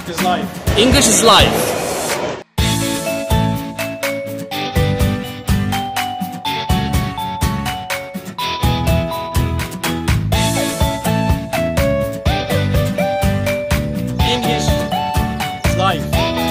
is life. English is life. English is life.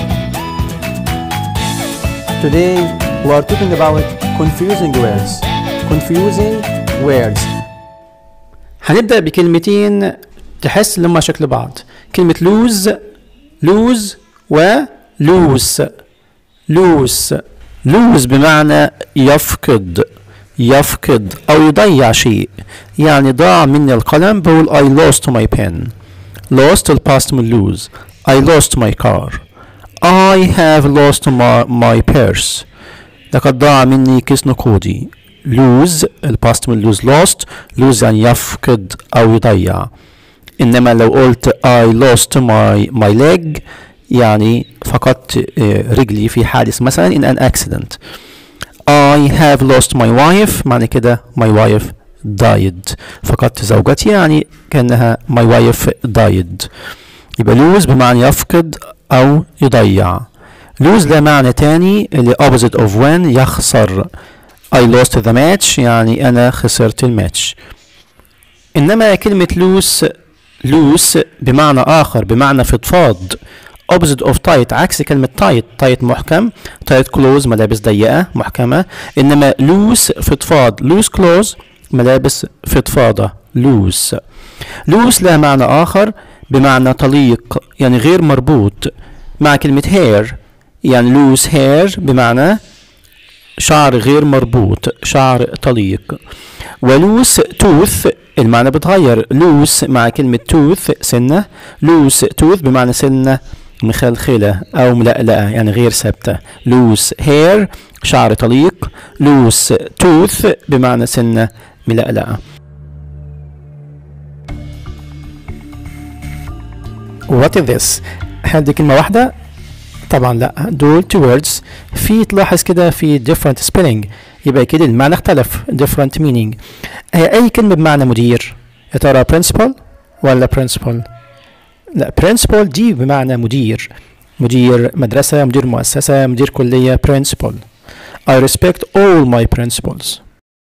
Today we are talking about confusing words. Confusing words. هنبدأ بكلمتين تحس ان هما شكل بعض. كلمة lose lose و lose lose lose بمعنى يفقد يفقد أو يضيع شيء يعني ضاع مني القلم بقول I lost my pen lost الباست من lose I lost my car I have lost my, my purse لقد ضاع مني كيس نقودي lose الباست من lose lost lose يعني يفقد أو يضيع إنما لو قلت I lost my, my leg يعني فقدت آه، رجلي في حادث مثلا in an accident I have lost my wife معنى كده my wife died فقدت زوجتي يعني كأنها my wife died يبقى lose بمعنى يفقد أو يضيع lose له معنى تاني اللي opposite of win يخسر I lost the match يعني أنا خسرت الماتش إنما كلمة lose lose بمعنى آخر بمعنى فضفاض opposite of tight عكس كلمة tight tight محكم tight clothes ملابس ضيقة محكمة إنما loose فضفاض loose clothes ملابس فضفاضة loose loose لها معنى آخر بمعنى طليق يعني غير مربوط مع كلمة hair يعني loose hair بمعنى شعر غير مربوط شعر طليق ولوس توث المعنى بتغير لوس مع كلمة توث سنة لوس توث بمعنى سنة مخلخلة أو ملقلقة يعني غير ثابتة لوس هير شعر طليق لوس توث بمعنى سنة ملقلقة What is this؟ هل دي كلمة واحدة؟ طبعا لا دول two words في تلاحظ كده في different spelling يبقى كده المعنى اختلف different meaning هي أي كلمة بمعنى مدير يا ترى principal ولا principal لا principal دي بمعنى مدير مدير مدرسة مدير مؤسسة مدير كلية principal I respect all my principals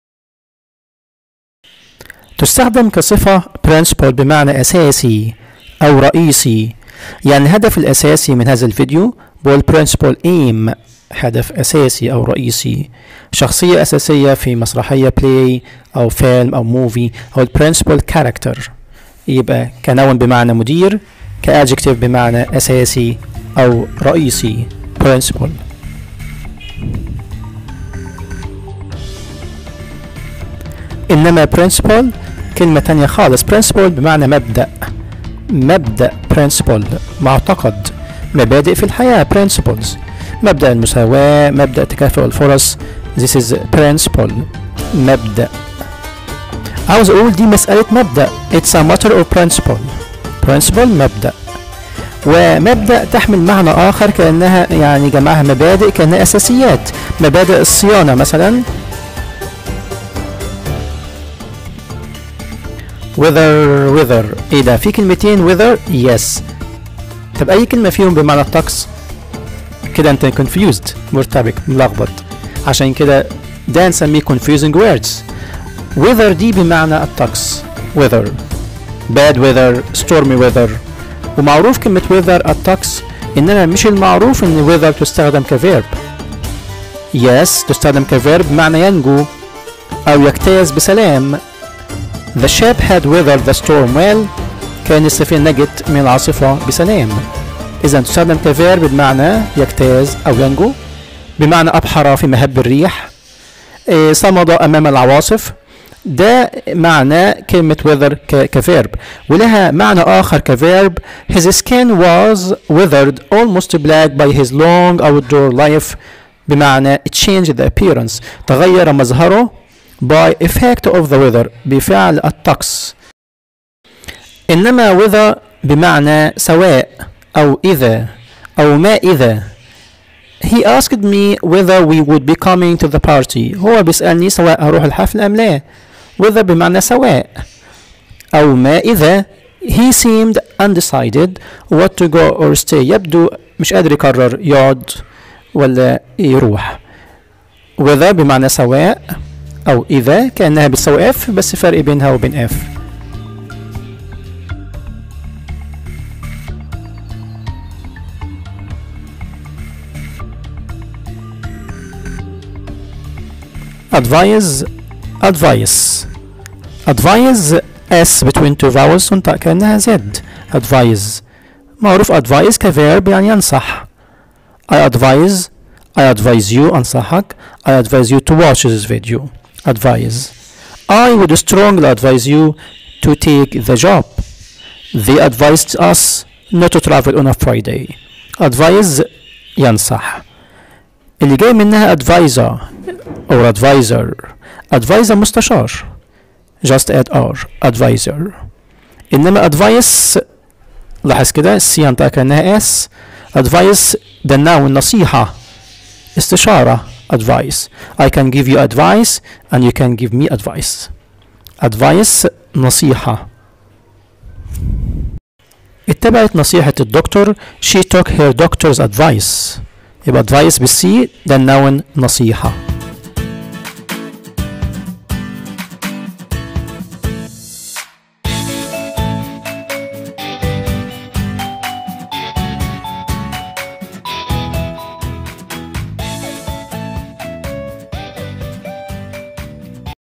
تستخدم كصفة principal بمعنى أساسي أو رئيسي يعني الهدف الأساسي من هذا الفيديو هو principal aim هدف أساسي أو رئيسي شخصية أساسية في مسرحية play أو فيلم أو موفي هو principal character يبقى كنون بمعنى مدير كادجكتيف بمعنى أساسي أو رئيسي principal إنما principal كلمة تانية خالص principal بمعنى مبدأ مبدأ principle معتقد مبادئ في الحياة principles مبدأ المساواة مبدأ تكافؤ الفرص this is principle مبدأ عاوز أقول دي مسألة مبدأ it's a matter of principle principle مبدأ ومبدأ تحمل معنى آخر كأنها يعني جمعها مبادئ كأنها أساسيات مبادئ الصيانة مثلا weather weather ايه ده في كلمتين weather yes طب اي كلمه فيهم بمعنى الطقس كده انت confused مرتبك ملخبط عشان كده ده نسميه confusing words weather دي بمعنى الطقس weather bad weather stormy weather ومعروف كلمة weather الطقس إنما مش المعروف إن weather تستخدم كفيرب yes تستخدم كفيرب بمعنى ينجو أو يجتاز بسلام The ship had weathered the storm well كان السفينة نجت من العاصفة بسلام إذا تستخدم كفيرب بمعنى يجتاز أو ينجو بمعنى أبحر في مهب الريح إيه، صمد أمام العواصف ده معنى كلمة weather ك- كفيرب ولها معنى آخر كفيرب His skin was withered almost black by his long outdoor life بمعنى it changed the appearance تغير مظهره by effect of the weather بفعل الطقس إنما weather بمعنى سواء أو إذا أو ما إذا He asked me whether we would be coming to the party هو بيسألني سواء هروح الحفل أم لا whether بمعنى سواء أو ما إذا he seemed undecided what to go or stay يبدو مش قادر يقرر يقعد ولا يروح whether بمعنى سواء أو إذا كأنها بتساوي F بس فرق بينها وبين F advise advice advise S between two vowels تنطق كأنها Z advise معروف advise كverb يعني ينصح I advise I advise you أنصحك I advise you to watch this video advise I would strongly advise you to take the job they advised us not to travel on a Friday advise ينصح اللي جاي منها advisor or advisor advisor مستشار just add R advisor إنما advice لاحظ كده السي ينطق كأنها S advice ده النوع النصيحة استشارة advice I can give you advice and you can give me advice advice نصيحة اتبعت نصيحة الدكتور she took her doctor's advice يبقى advice بالسي ده النون نصيحة